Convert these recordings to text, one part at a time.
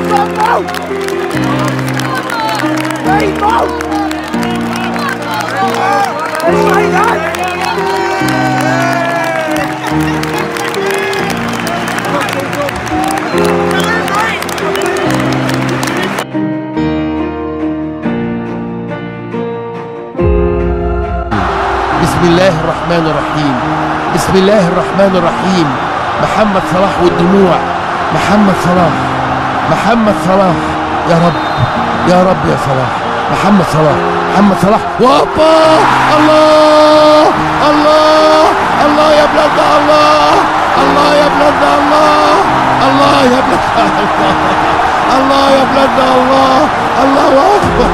بسم الله الرحمن الرحيم بسم الله الرحمن الرحيم محمد صلاح والدموع محمد صلاح محمد صلاح يا رب يا رب يا صلاح محمد صلاح محمد صلاح وابا الله الله الله يا بلاد الله الله يا بلاد الله الله يا بلاد الله الله يا بلاد الله الله اكبر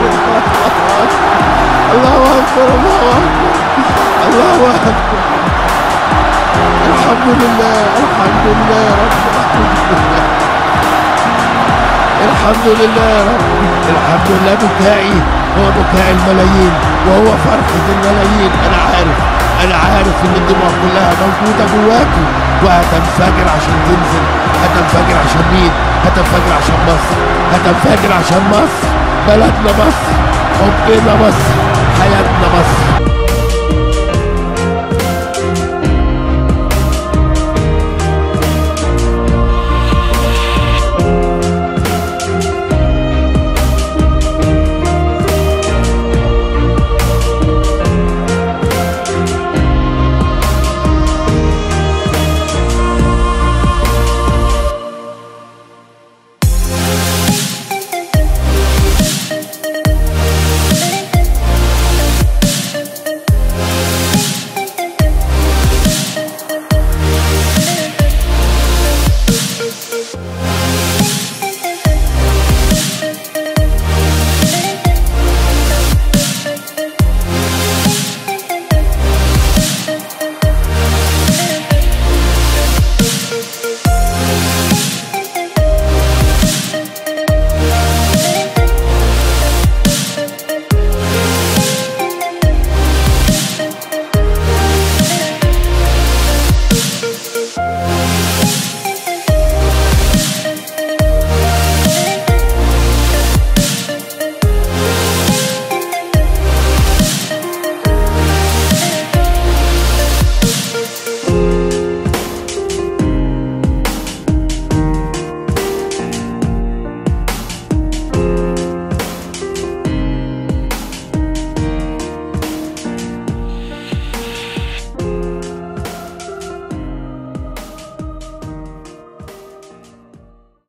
الله اكبر الله اكبر الله اكبر الحمد لله الحمد لله يا رب الحمد لله يا رب الحمد لله بكائي هو بكاء الملايين وهو فرحة الملايين انا عارف انا عارف ان الدموع كلها موجودة جواكم وهتنفجر عشان تنزل هتنفجر عشان مين هتنفجر عشان مصر هتنفجر عشان مصر بلدنا مصر حبنا مصر حياتنا مصر